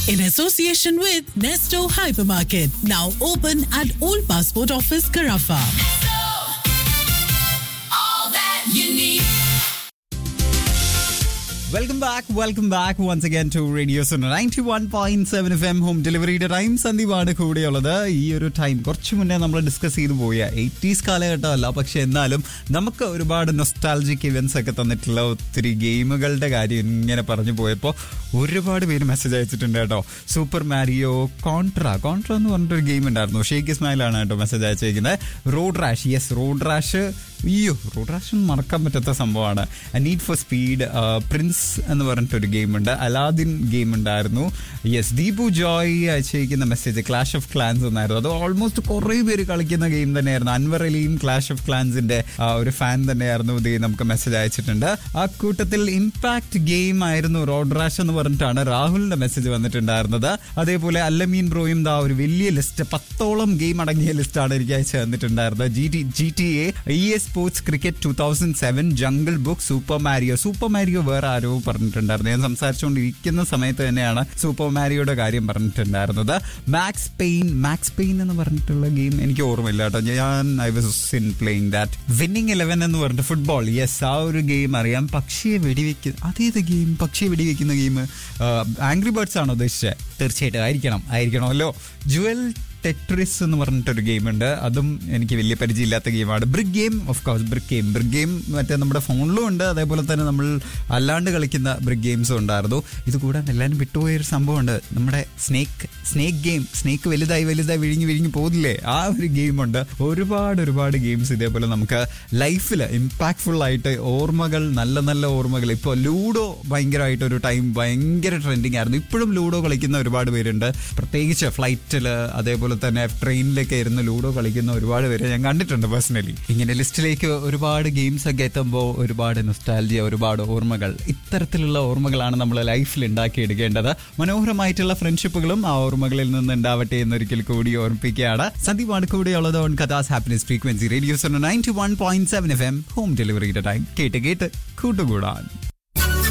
in association with Nesto Hypermarket, now open at Old Passport Office, Carafa. all that you need. Welcome back welcome back once again to radio ninety one point seven F M home ഡെലിവറിയുടെ time സന്ദീപാണ് കൂടെയുള്ളത് ഈ ഒരു time കുറച്ച് മുന്നേ നമ്മൾ discuss ചെയ്തു പോയ എയ്റ്റീസ് കാലഘട്ടമല്ല പക്ഷെ എന്നാലും നമുക്ക് ഒരുപാട് നൊസ്റ്റാൾജിക് ഇവന്റ്സ് ഒക്കെ തന്നിട്ടുള്ള ഒത്തിരി ഗെയിമുകളുടെ കാര്യം ഇങ്ങനെ പറഞ്ഞു പോയപ്പോൾ ഒരുപാട് പേര് മെസ്സേജ് അയച്ചിട്ടുണ്ട് കേട്ടോ സൂപ്പർ മാരിയോ കോൺട്ര കോൺട്ര എന്ന് പറഞ്ഞിട്ടൊരു ഗെയിം ഉണ്ടായിരുന്നു ഷേക്ക് ഇസ്മായിലാണ് കേട്ടോ മെസ്സേജ് അയച്ചിരിക്കുന്നത് road rash yes road rash അയ്യോ റോഡ് റാഷ് ഒന്നും മറക്കാൻ പറ്റാത്ത സംഭവമാണ് നീഡ് ഫോർ സ്പീഡ് പ്രിൻസ് എന്ന് പറഞ്ഞിട്ടൊരു ഗെയിം ഉണ്ട് അലാദിൻ ഗെയിം ഉണ്ടായിരുന്നു യെസ് ദീപു ജോയ് അയച്ചിരിക്കുന്ന മെസ്സേജ് ക്ലാഷ് ഓഫ് ക്ലാൻസ് എന്നായിരുന്നു അത് ഓൾമോസ്റ്റ് കുറേ പേര് കളിക്കുന്ന ഗെയിം തന്നെയായിരുന്നു അൻവർ അലിയും ക്ലാഷ് ഓഫ് ക്ലാൻസിന്റെ ഒരു ഫാൻ തന്നെയായിരുന്നു ഇത് നമുക്ക് മെസ്സേജ് അയച്ചിട്ടുണ്ട് ആ കൂട്ടത്തിൽ ഇമ്പാക്ട് ഗെയിം ആയിരുന്നു റോഡ് റാഷ് എന്ന് പറഞ്ഞിട്ടാണ് രാഹുലിന്റെ മെസ്സേജ് വന്നിട്ടുണ്ടായിരുന്നത് അതേപോലെ അല്ലമീൻ ബ്രോയും ദാ ഒരു വലിയ ലിസ്റ്റ് പത്തോളം ഗെയിം അടങ്ങിയ ലിസ്റ്റാണ് എനിക്ക് അയച്ചു തന്നിട്ടുണ്ടായിരുന്നത് G T G T A E A sports cricket two thousand seven jungle book super Mario super Mario വേറെ ആരോ പറഞ്ഞിട്ടുണ്ടായിരുന്നു ഞാൻ സംസാരിച്ചുകൊണ്ടിരിക്കുന്ന സമയത്ത് തന്നെയാണ് സൂപ്പർ മാരിയോയുടെ കാര്യം പറഞ്ഞിട്ടുണ്ടായിരുന്നത് മാക്സ് പെയിൻ മാക്സ് പെയിൻ എന്ന് പറഞ്ഞിട്ടുള്ള ഗെയിം എനിക്ക് ഓർമ്മയില്ല കേട്ടോ ഞാൻ I was in playing that winning eleven എന്ന് പറഞ്ഞിട്ട് ഫുട്ബോൾ യെസ് ആ ഒരു ഗെയിം അറിയാം പക്ഷിയെ വെടിവെക്കുന്ന അതേത് ഗെയിം പക്ഷിയെ വെടിവെക്കുന്ന ഗെയിം ആംഗ്രി ബേർഡ്സ് ആണോ ഉദ്ദേശിച്ചത് തീർച്ചയായിട്ടും ആയിരിക്കണം ആയിരിക്കണമല്ലോ ജുവൽ ടെട്രിസ് എന്ന് പറഞ്ഞിട്ടൊരു ഗെയിം ഉണ്ട് അതും എനിക്ക് വലിയ പരിചയമില്ലാത്ത ഗെയിമാണ് brick game of course brick game brick game മറ്റേ നമ്മുടെ ഫോണിലും ഉണ്ട് അതേപോലെ തന്നെ നമ്മൾ അല്ലാണ്ട് കളിക്കുന്ന ബ്രിക്ക് ഗെയിംസും ഉണ്ടായിരുന്നു ഇത് കൂടാതെ എല്ലാവരും വിട്ടുപോയൊരു സംഭവമുണ്ട് നമ്മുടെ സ്നേക്ക് സ്നേക്ക് ഗെയിം സ്നേക്ക് വലുതായി വലുതായി വിഴിഞ്ഞ് വിഴിഞ്ഞ് പോകുന്നില്ലേ ആ ഒരു ഗെയിമുണ്ട് ഒരുപാട് ഒരുപാട് ഗെയിംസ് ഇതേപോലെ നമുക്ക് ലൈഫിൽ ഇമ്പാക്ട്ഫുൾ ആയിട്ട് ഓർമ്മകൾ നല്ല നല്ല ഓർമ്മകൾ ഇപ്പോൾ ലൂഡോ ഭയങ്കരമായിട്ട് ഒരു ടൈം ഭയങ്കര ട്രെൻഡിങ് ആയിരുന്നു ഇപ്പോഴും ലൂഡോ കളിക്കുന്ന ഒരുപാട് പേരുണ്ട് പ്രത്യേകിച്ച് ഫ്ലൈറ്റിൽ അതേപോലെ തന്നെ ട്രെയിനിലൊക്കെ ഇരുന്ന് ലൂഡോ കളിക്കുന്ന ഒരുപാട് പേര് ഞാൻ കണ്ടിട്ടുണ്ട് പേഴ്സണലി ഇങ്ങനെ ലിസ്റ്റിലേക്ക് ഒരുപാട് ഗെയിംസ് ഒക്കെ എത്തുമ്പോൾ ഒരുപാട് നൊസ്റ്റാലജിയ ഒരുപാട് ഓർമ്മകൾ ഇത്തരത്തിലുള്ള ഓർമ്മകളാണ് നമ്മൾ ലൈഫിൽ ഉണ്ടാക്കിയെടുക്കേണ്ടത് മനോഹരമായിട്ടുള്ള ഫ്രണ്ട്ഷിപ്പുകളും ആ ഓർമ്മകളിൽ നിന്ന് ഉണ്ടാവട്ടെ എന്നൊരിക്കൽ കൂടി ഓർമ്മിപ്പിക്കുകയാണ് സന്ദീപാണ് കൂടെയുള്ളത് ഓൺ കഥാസ് happiness frequency radio's ninety one point seven F M home ഡെലിവറിയുടെ ടൈം കേട്ട് കേട്ട് കൂട്ടുകൂടാൻ